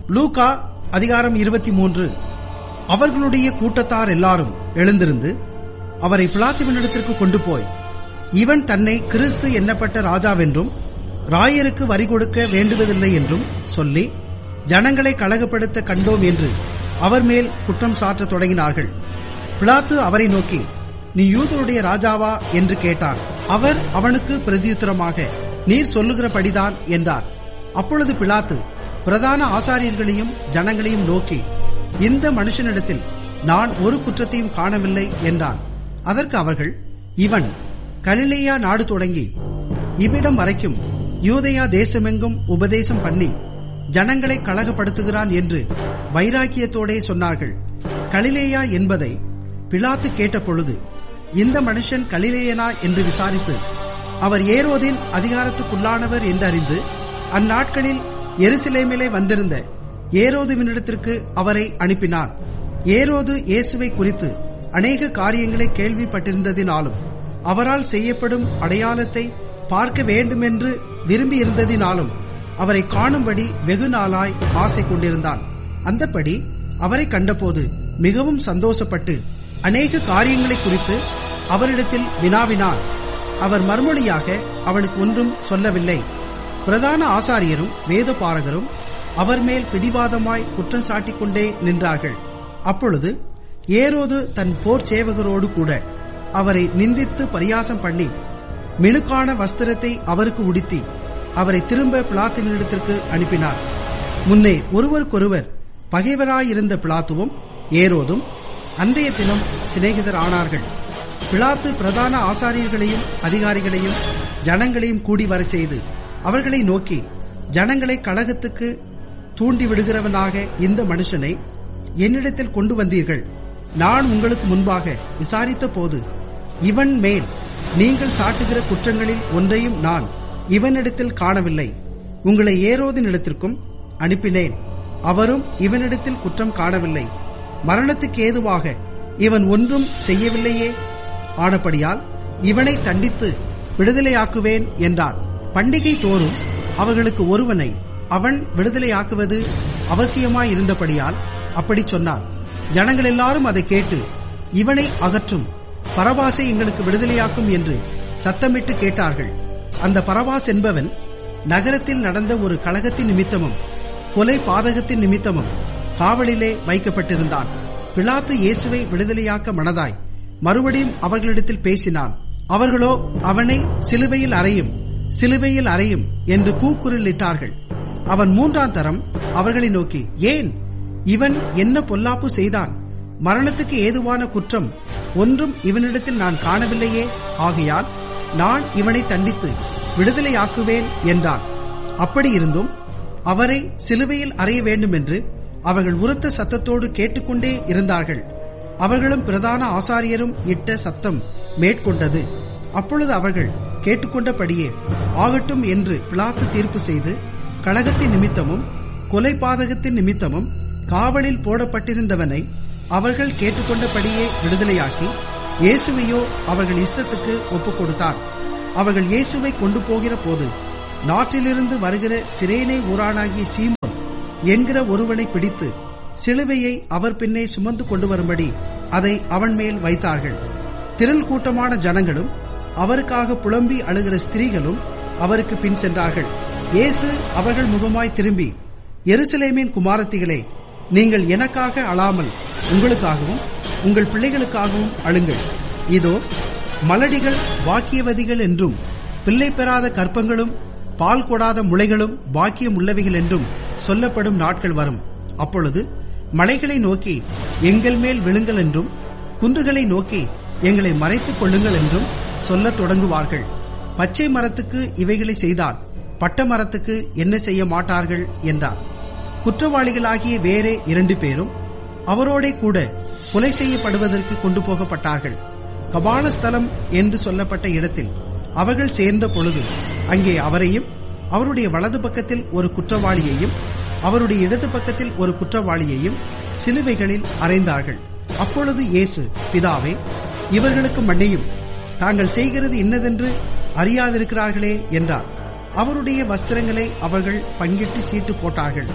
Luca அதிகாரம் இருபத்தி மூன்று அவர்களுடைய கூட்டத்தார் எல்லாரும் எழுந்திருந்து அவரை பிளாத்துவினிடத்திற்கு கொண்டு போய் இவன் தன்னை கிறிஸ்து எண்ணப்பட்ட ராஜாவென்றும் ராயருக்கு வரி கொடுக்க வேண்டுவதில்லை என்றும் சொல்லி ஜனங்களை கழகப்படுத்த கண்டோம் என்று அவர் மேல் குற்றம் சாற்றத் தொடங்கினார்கள் பிலாத்து அவரை நோக்கி நீ யூதருடைய ராஜாவா என்று கேட்டான் அவர் அவனுக்கு பிரதியுத்தரமாக நீர் சொல்லுகிறபடிதான் என்றார் அப்பொழுது பிலாத்து பிரதான ஆசாரியர்களையும் ஜனங்களையும் நோக்கி இந்த மனுஷனிடத்தில் நான் ஒரு குற்றத்தையும் காணவில்லை என்றான் அதற்கு அவர்கள் இவன் கலிலேயா நாடு தொடங்கி இவ்விடம் வரைக்கும் யூதேயா தேசமெங்கும் உபதேசம் பண்ணி ஜனங்களை கழகப்படுத்துகிறான் என்று வைராக்கியத்தோடே சொன்னார்கள் கலிலேயா என்பதை பிலாத்து கேட்டபொழுது இந்த மனுஷன் கலிலேயனா என்று விசாரித்து அவர் ஏரோதின் அதிகாரத்துக்குள்ளானவர் என்றறிந்து அந்நாட்களில் எருசலேமிலே வந்திருந்த ஏரோதுவினிடத்திற்கு அவரை அனுப்பினார் ஏரோது இயேசுவை குறித்து அநேக காரியங்களை கேள்விப்பட்டிருந்ததினாலும் அவரால் செய்யப்படும் அடையாளத்தை பார்க்க வேண்டுமென்று விரும்பியிருந்ததினாலும் அவரை காணும்படி வெகு நாளாய் ஆசை கொண்டிருந்தான் அந்தப்படி அவரை கண்டபோது மிகவும் சந்தோஷப்பட்டு அநேக காரியங்களை குறித்து அவரிடத்தில் வினாவினான் அவர் மறுமொழியாக அவனுக்கு ஒன்றும் சொல்லவில்லை பிரதான ஆசாரியரும் வேத பாரகரும் அவர் மேல் பிடிவாதமாய் குற்றம் சாட்டிக் கொண்டே நின்றார்கள் அப்பொழுது ஏரோது தன் போர் சேவகரோடு கூட அவரை நிந்தித்து பரியாசம் பண்ணி மினுக்கான வஸ்திரத்தை அவருக்கு உடுத்தி அவரை திரும்ப பிளாத்துவினிடத்திற்கு அனுப்பினார் முன்னே ஒருவருக்கொருவர் பகைவராயிருந்த பிளாத்துவும் ஏரோதும் அன்றைய தினம் சிநேகிதர் ஆனார்கள் பிளாத்து பிரதான ஆசாரியர்களையும் அதிகாரிகளையும் ஜனங்களையும் கூடி வரச் செய்து அவர்களை நோக்கி ஜனங்களை கழகத்துக்கு தூண்டி விடுகிறவனாக இந்த மனுஷனை என்னிடத்தில் கொண்டு வந்தீர்கள் நான் உங்களுக்கு முன்பாக விசாரித்த போது இவன் மேல் நீங்கள் சாட்டுகிற குற்றங்களில் ஒன்றையும் நான் இவனிடத்தில் காணவில்லை உங்களை ஏரோதினிடத்திற்கும் அனுப்பினேன் அவரும் இவனிடத்தில் குற்றம் காணவில்லை மரணத்துக்கு ஏதுவாக இவன் ஒன்றும் செய்யவில்லையே ஆனபடியால் இவனை தண்டித்து விடுதலையாக்குவேன் என்றார் பண்டிகை தோறும் அவர்களுக்கு ஒருவனை அவன் விடுதலையாக்குவது அவசியமாயிருந்தபடியால் அப்படி சொன்னான் ஜனங்கள் எல்லாரும் அதை கேட்டு இவனை அகற்றும் பரபாசை எங்களுக்கு விடுதலையாக்கும் என்று சத்தமிட்டு கேட்டார்கள் அந்த பரபாஸ் என்பவன் நகரத்தில் நடந்த ஒரு கழகத்தின் நிமித்தமும் கொலை பாதகத்தின் நிமித்தமும் காவலிலே வைக்கப்பட்டிருந்தான் பிலாத்து இயேசுவை விடுதலையாக்க மனதாய் மறுபடியும் அவர்களிடத்தில் பேசினான் அவர்களோ அவனை சிலுவையில் அறையும் சிலுவையில் அறையும் என்று கூக்குரலிட்டார்கள் அவன் மூன்றாம் தரம் அவர்களை நோக்கி ஏன் இவன் என்ன பொல்லாப்பு செய்தான் மரணத்துக்கு ஏதுவான குற்றம் ஒன்றும் இவனிடத்தில் நான் காணவில்லையே ஆகையால் நான் இவனை தண்டித்து விடுதலையாக்குவேன் என்றான் அப்படியிருந்தும் அவரை சிலுவையில் அறைய வேண்டும் என்று அவர்கள் உரத்த சத்தத்தோடு கேட்டுக்கொண்டே இருந்தார்கள் அவர்களும் பிரதான ஆசாரியரும் இட்ட சத்தம் மேற்கொண்டது அப்பொழுது அவர்கள் கேட்டுக்கொண்டபடியே ஆகட்டும் என்று பிளாத்து தீர்ப்பு செய்து கழகத்தின் நிமித்தமும் கொலை பாதகத்தின் நிமித்தமும் காவலில் போடப்பட்டிருந்தவனை அவர்கள் கேட்டுக்கொண்டபடியே விடுதலையாக்கி இயேசுவையோ அவர்கள் இஷ்டத்துக்கு ஒப்புக் கொடுத்தார் அவர்கள் இயேசுவை கொண்டு போகிற போது நாட்டிலிருந்து வருகிற சிரேனை ஊரானாகிய சீமோன் என்கிற ஒருவனை பிடித்து சிலுவையை அவர் பின்னே சுமந்து கொண்டு வரும்படி அதை அவன் மேல் வைத்தார்கள் திரள் கூட்டமான ஜனங்களும் அவருக்காக புலம்பி அழுகிற ஸ்திரீகளும் அவருக்கு பின் சென்றார்கள் இயேசு அவர்கள் முகமாய் திரும்பி எருசலேமின் குமாரத்திகளே நீங்கள் எனக்காக அழாமல் உங்களுக்காகவும் உங்கள் பிள்ளைகளுக்காகவும் அழுங்கள் இதோ மலடிகள் பாக்கியவதிகள் என்றும் பிள்ளை பெறாத கற்பங்களும் பால் கொடாத முளைகளும் பாக்கியம் உள்ளவைகள் என்றும் சொல்லப்படும் நாட்கள் வரும் அப்பொழுது மலைகளை நோக்கி எங்கள் மேல் விழுங்கள் என்றும் குன்றுகளை நோக்கி எங்களை மறைத்துக் கொள்ளுங்கள் என்றும் சொல்லத் தொடங்குவார்கள் பச்சை மரத்துக்கு இவைகளை செய்தால் பட்ட மரத்துக்கு என்ன செய்ய மாட்டார்கள் என்றார் குற்றவாளிகளாகிய வேறே இரண்டு பேரும் அவரோடே கூட கொலை செய்யப்படுவதற்கு கொண்டு போகப்பட்டார்கள் கபாலஸ்தலம் என்று சொல்லப்பட்ட இடத்தில் அவர்கள் சேர்ந்த பொழுது அங்கே அவரையும் அவருடைய வலது பக்கத்தில் ஒரு குற்றவாளியையும் அவருடைய இடது பக்கத்தில் ஒரு குற்றவாளியையும் சிலுவைகளில் அறைந்தார்கள் அப்பொழுது இயேசு பிதாவே இவர்களுக்கு மன்னியும் தாங்கள் செய்கிறது இன்னதென்று அறியாதிருக்கிறார்களே என்றார் அவருடைய வஸ்திரங்களை அவர்கள் பங்கிட்டு சீட்டு போட்டார்கள்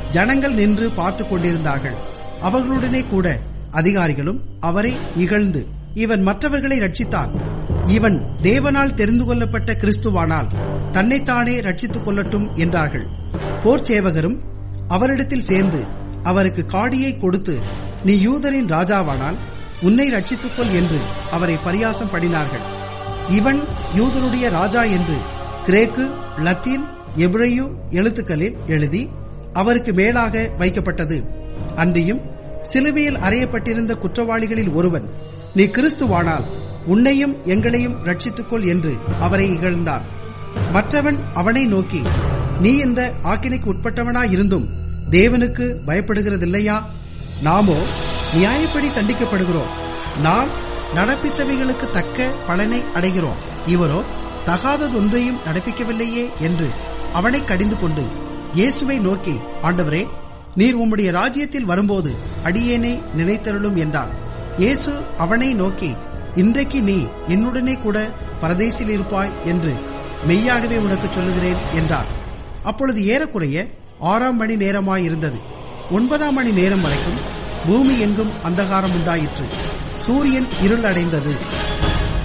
ஜனங்கள் நின்று பார்த்து கொண்டிருந்தார்கள் அவர்களுடனே கூட அதிகாரிகளும் அவரை இகழ்ந்து இவன் மற்றவர்களை ரட்சித்தான் இவன் தேவனால் தெரிந்து கொள்ளப்பட்ட கிறிஸ்துவானால் தன்னைத்தானே ரட்சித்துக் கொள்ளட்டும் என்றார்கள் போர்ச்சேவகரும் அவரிடத்தில் சேர்ந்து அவருக்கு காடியை கொடுத்து நீ யூதரின் ராஜாவானால் உன்னை ரட்சித்துக்கொள் என்று அவரை பரியாசம் பண்ணினார்கள் இவன் யூதருடைய ராஜா என்று கிரேக்கு லத்தீன் எப்ரையு எழுத்துக்களில் எழுதி அவருக்கு மேலாக வைக்கப்பட்டது அன்றியும் சிலுவையில் அறையப்பட்டிருந்த குற்றவாளிகளில் ஒருவன் நீ கிறிஸ்துவானால் உன்னையும் எங்களையும் ரட்சித்துக்கொள் என்று அவரை இகழ்ந்தான் மற்றவன் அவனை நோக்கி நீ இந்த ஆக்கினைக்கு உட்பட்டவனாயிருந்தும் தேவனுக்கு பயப்படுகிறதில்லையா நாமோ நியாயப்படி தண்டிக்கப்படுகிறோம் நாம் நடப்பித்தவைகளுக்கு தக்க பலனை அடைகிறோம் இவரோ தகாததொன்றையும் நடப்பிக்கவில்லையே என்று அவனை கடிந்து கொண்டு இயேசுவை நோக்கி ஆண்டவரே நீர் உம்முடைய ராஜ்யத்தில் வரும்போது அடியேனே நினைத்தருளும் என்றார் இயேசு அவனை நோக்கி இன்றைக்கு நீ என்னுடனே கூட பரதேசில் இருப்பாய் என்று மெய்யாகவே உனக்கு சொல்லுகிறேன் என்றார் அப்பொழுது ஏறக்குறைய ஆறாம் மணி நேரமாயிருந்தது ஒன்பதாம் மணி நேரம் வரைக்கும் பூமி எங்கும் அந்தகாரம் உண்டாயிற்று சூரியன் இருள் அடைந்தது